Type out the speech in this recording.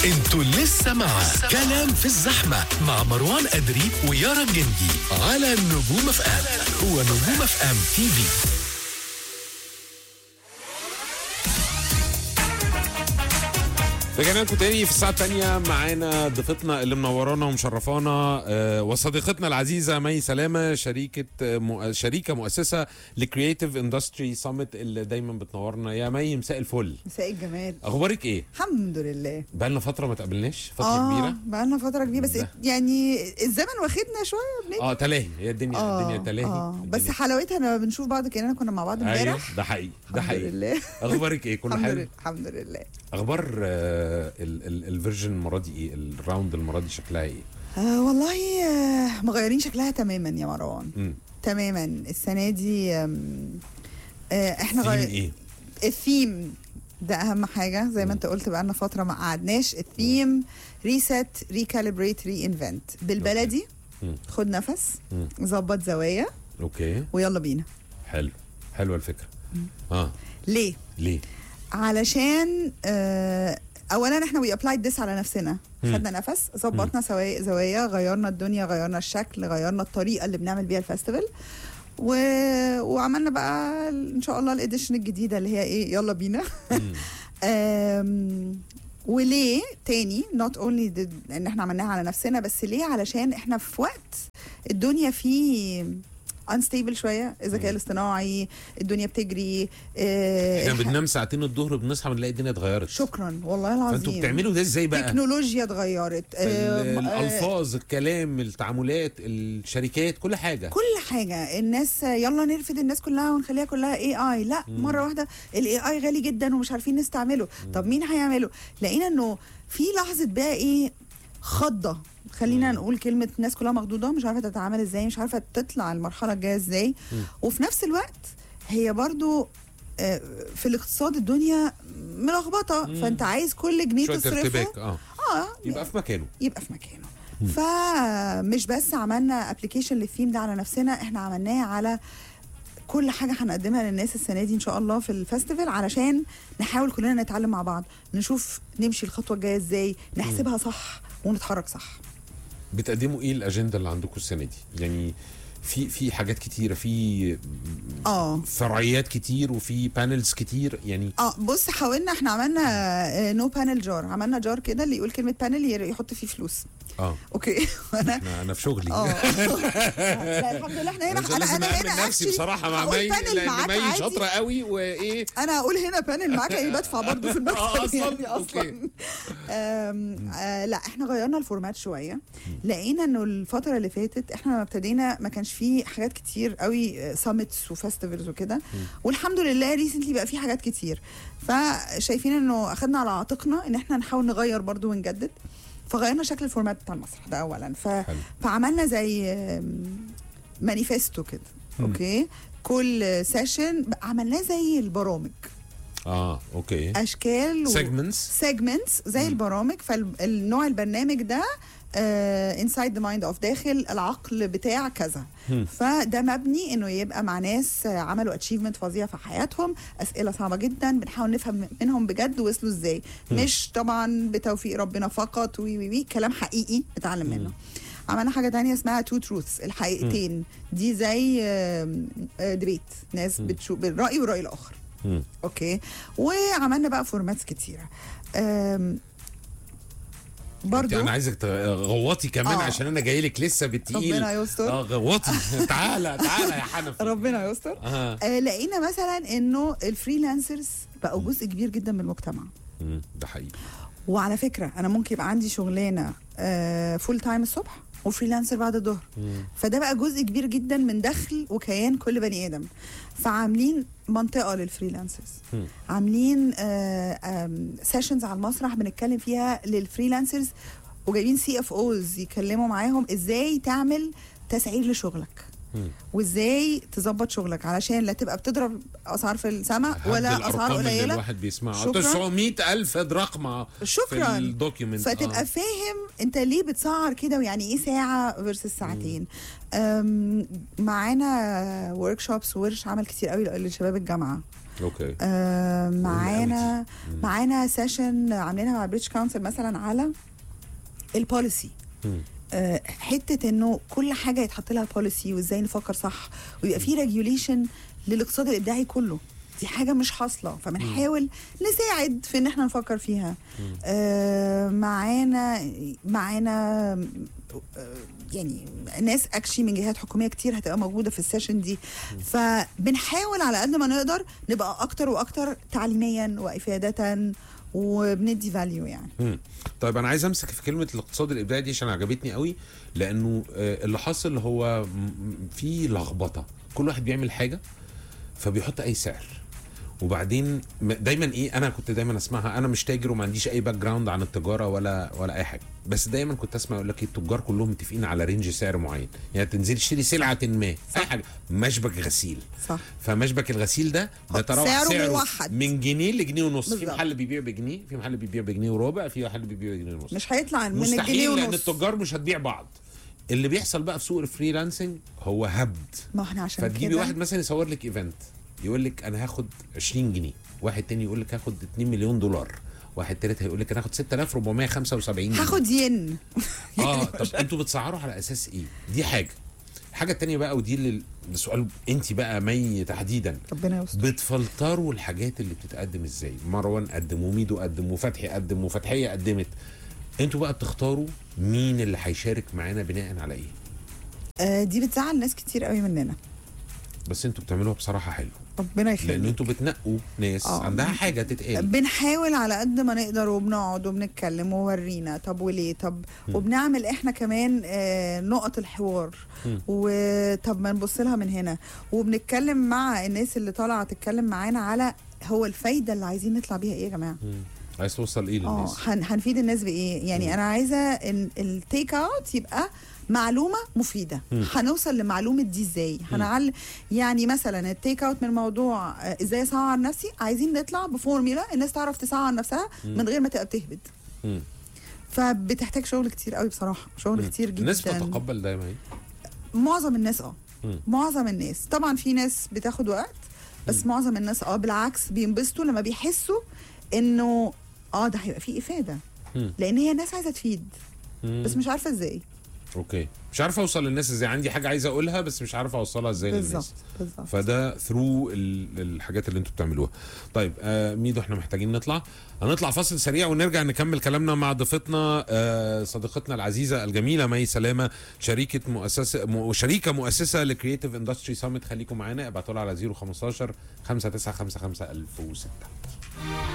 انتوا لسه مع كلام في الزحمة مع مروان أدري ويارا الجندي على نجوم اف ام هو نجوم اف ام تي في رجعنا لكم تاني في الساعة التانية معانا ضيفتنا اللي منورانا ومشرفانا آه، وصديقتنا العزيزة مي سلامة شريكة آه، مؤ- شريكة مؤسسة لكرييتيف اندستري سامت اللي دايما بتنورنا يا مي مساء الفل مساء الجمال اخبارك ايه؟ الحمد لله بقالنا فترة ما تقابلناش فترة كبيرة بقالنا فترة كبيرة بس ده. يعني الزمن واخدنا شوية بنجي اه تلاهي هي الدنيا الدنيا تلاهي اه بس الدنيا- حلاوتها لما بنشوف بعض كأننا كنا مع بعض ايوه امبارح ده حقيقي ده الحمد حقيقي لله اخبارك ايه كله الحمد حلو لله الحمد لله اخبار آه، ال- ال- الفيرجن المرة دي ايه الراوند المرة دي شكلها ايه؟ آه والله آه مغيرين شكلها تماما يا مروان مم. تماما السنة دي آم، آه احنا ثيم غير ايه؟ الثيم ده اهم حاجه زي ما انت قلت بقالنا فتره ما قعدناش الثيم ريست ريكاليبريت ري انفنت بالبلدي مم. خد نفس مم. ظبط زوايا اوكي ويلا بينا حلو حلوه الفكره اه ليه ليه؟ علشان آه اولا احنا وي ابلايد ذس على نفسنا مم. خدنا نفس ظبطنا سوايا زوايا غيرنا الدنيا غيرنا الشكل غيرنا الطريقه اللي بنعمل بيها الفestival و... وعملنا بقى ان شاء الله الاديشن الجديده اللي هي ايه يلا بينا مم. أم، وليه تاني not only did ان احنا عملناها على نفسنا بس ليه علشان احنا في وقت الدنيا فيه unstable شويه الذكاء الاصطناعي الدنيا بتجري اه، احنا إح- بننام ساعتين الظهر بنصحى بنلاقي الدنيا اتغيرت شكرا والله العظيم فانتوا بتعملوا ده ازاي بقى؟ تكنولوجيا اتغيرت ال- أم، آه، الالفاظ الكلام التعاملات الشركات كل حاجه كل حاجه الناس يلا نرفد الناس كلها ونخليها كلها اي اي لا مم. مره واحده الاي اي غالي جدا ومش عارفين نستعمله طب مين هيعمله لقينا انه في لحظه بقى ايه خضه خلينا مم. نقول كلمه الناس كلها مخضوضه مش عارفه تتعامل ازاي مش عارفه تطلع المرحله الجايه ازاي مم. وفي نفس الوقت هي برضو آه، في الاقتصاد الدنيا ملخبطه مم. فانت عايز كل جنيه شويه تصرفه ارتباك اه اه يبقى في مكانه يبقى في مكانه فمش بس عملنا ابلكيشن للثيم ده على نفسنا احنا عملناه على كل حاجه هنقدمها للناس السنه دي ان شاء الله في الفestival علشان نحاول كلنا نتعلم مع بعض نشوف نمشي الخطوه الجايه ازاي نحسبها صح ونتحرك صح بتقدموا ايه الاجنده اللي عندكم السنه دي؟ يعني في في حاجات كتيره في اه فرعيات كتير وفي بانلز كتير يعني اه بص حاولنا احنا عملنا نو بانل جار عملنا جار كده اللي يقول كلمه بانل يحط فيه فلوس اه اوكي وانا انا انا في شغلي اه لا الحمد لله احنا هنا مش انا لازم انا اعمل هنا نفسي actually بصراحه مع هقول مي بانل لان معاك مي عادي. شاطره قوي وايه انا هقول هنا بانل معاك ايه بدفع برضه في المكتب آه، أصلاً؟ يعني أوكي. اصلا آم، آه لا احنا غيرنا الفورمات شويه لقينا انه الفتره اللي فاتت احنا لما ابتدينا ما كانش فيه حاجات كتير قوي سامتس وفستيفالز وكده والحمد لله ريسنتلي بقى في حاجات كتير فشايفين انه اخدنا على عاتقنا ان احنا نحاول نغير برضه ونجدد فغيرنا شكل الفورمات بتاع المسرح ده اولا ف... حلو. فعملنا زي مانيفستو كده اوكي كل سيشن عملناه زي البرامج اه اوكي اشكال سيجمنتس سيجمنتس زي البرامج فالنوع البرنامج ده انسايد ذا مايند اوف داخل العقل بتاع كذا مم. فده مبني انه يبقى مع ناس آه، عملوا اتشيفمنت فظيع في حياتهم اسئله صعبه جدا بنحاول نفهم منهم بجد وصلوا ازاي مش طبعا بتوفيق ربنا فقط وي وي وي كلام حقيقي نتعلم منه عملنا حاجه تانية اسمها تو تروثs الحقيقتين دي زي ديبيت ناس بتشوف بالراي والراي الاخر مم. اوكي وعملنا بقى فورماتس كتيره أم، برضو انا عايزك تغوطي كمان آه. عشان انا جاي لك لسه بالتقيل ربنا يستر. اه غوطي تعالى تعالى يا حنفي ربنا يستر اه آه لقينا مثلا انه الفريلانسرز بقوا جزء كبير جدا من المجتمع مم، ده حقيقي وعلى فكره انا ممكن يبقى عندي شغلانه آه فول تايم الصبح وفريلانسر بعد الظهر مم. فده بقى جزء كبير جدا من دخل وكيان كل بني ادم فعاملين منطقه للفريلانسرز مم. عاملين سيشنز على المسرح بنتكلم فيها للفريلانسرز وجايبين سي اف اوز يكلموا معاهم ازاي تعمل تسعير لشغلك مم. وازاي تظبط شغلك علشان لا تبقى بتضرب اسعار في السماء هدي ولا الأرقام اسعار اللي قليله الواحد بيسمعها شكراً. 900 ألف رقم في شكرا الدوكيومنت فتبقى آه. فاهم انت ليه بتسعر كده ويعني ايه ساعه فيرسس ساعتين أم، معانا ورك شوبس وورش عمل كتير قوي لشباب الجامعه اوكي آه أوي معانا معانا سيشن عاملينها مع بريتش كونسل مثلا على البوليسي مم. آه، حته انه كل حاجه يتحط لها بوليسي وازاي نفكر صح ويبقى في ريجوليشن للاقتصاد الابداعي كله دي حاجه مش حاصله فبنحاول نساعد في ان احنا نفكر فيها آه معانا معانا آه، يعني ناس اكشلي من جهات حكوميه كتير هتبقى موجوده في السيشن دي فبنحاول على قد ما نقدر نبقى اكتر واكتر تعليميا وافاده وبندي فاليو يعني مم. طيب انا عايز امسك في كلمه الاقتصاد الابداعي دي عشان عجبتني قوي لانه آه، اللي حاصل هو م- م- في لخبطه كل واحد بيعمل حاجه فبيحط اي سعر وبعدين م- دايما ايه انا كنت دايما اسمعها انا مش تاجر وما عنديش اي باك جراوند عن التجاره ولا ولا اي حاجه بس دايما كنت اسمع يقول لك إيه، التجار كلهم متفقين على رينج سعر معين يعني تنزل تشتري سلعه ما اي حاجه مشبك غسيل صح فمشبك الغسيل ده هو بيتراوح سعره سعره موحد. من جنيه لجنيه ونص في بالظبط. محل بيبيع بجنيه في محل بيبيع بجنيه وربع في محل بيبيع بجنيه ونص مش هيطلع من الجنيه مستحيل لان ونص التجار مش هتبيع بعض اللي بيحصل بقى في سوق الفريلانسنج هو هبد ما احنا عشان فتجيبي كده واحد مثلا يصور لك ايفنت يقول لك انا هاخد 20 جنيه واحد تاني يقول لك هاخد 2 مليون دولار واحد تالت هيقول لك انا هاخد 6475 جنيه هاخد ين اه طب انتوا بتسعروا على اساس ايه دي حاجه الحاجه التانيه بقى ودي اللي السؤال انت بقى مي تحديدا ربنا يستر بتفلتروا الحاجات اللي بتتقدم ازاي مروان قدم وميدو قدم وفتحي قدم وفتحيه قدمت انتوا بقى بتختاروا مين اللي هيشارك معانا بناء على ايه آه دي بتزعل ناس كتير قوي مننا بس انتوا بتعملوها بصراحه حلو ربنا لان يخليك انتوا بتنقوا ناس آه. عندها حاجه تتقال بنحاول على قد ما نقدر وبنقعد وبنتكلم وورينا طب وليه طب وبنعمل احنا كمان آه نقط الحوار مم. وطب ما نبص لها من هنا وبنتكلم مع الناس اللي طالعه تتكلم معانا على هو الفايده اللي عايزين نطلع بيها ايه يا جماعه مم. عايز توصل ايه اه للناس هن هنفيد الناس بايه يعني مم. انا عايزه ان التيك اوت يبقى معلومه مفيده مم. هنوصل لمعلومه دي ازاي هنعل يعني مثلا التيك اوت من موضوع آه، ازاي اسعر نفسي عايزين نطلع بفورميلا الناس تعرف تسعر نفسها من غير ما تبقى بتهبد مم. فبتحتاج شغل كتير قوي بصراحه شغل مم. كتير جدا الناس بتتقبل ده يا مي معظم الناس اه مم. معظم الناس طبعا في ناس بتاخد وقت بس معظم الناس اه بالعكس بينبسطوا لما بيحسوا انه اه ده هيبقى فيه افاده مم. لان هي الناس عايزه تفيد مم. بس مش عارفه ازاي اوكي مش عارف اوصل للناس ازاي عندي حاجه عايز اقولها بس مش عارف اوصلها ازاي للناس بالظبط بالظبط فده ثرو الحاجات اللي انتوا بتعملوها طيب آه ميدو احنا محتاجين نطلع هنطلع فاصل سريع ونرجع نكمل كلامنا مع ضيفتنا آه صديقتنا العزيزه الجميله مي سلامه شريكه مؤسسه م... شريكه مؤسسه لكرييتيف اندستري سامت خليكم معانا ابعتوا لها على 015 5955 1006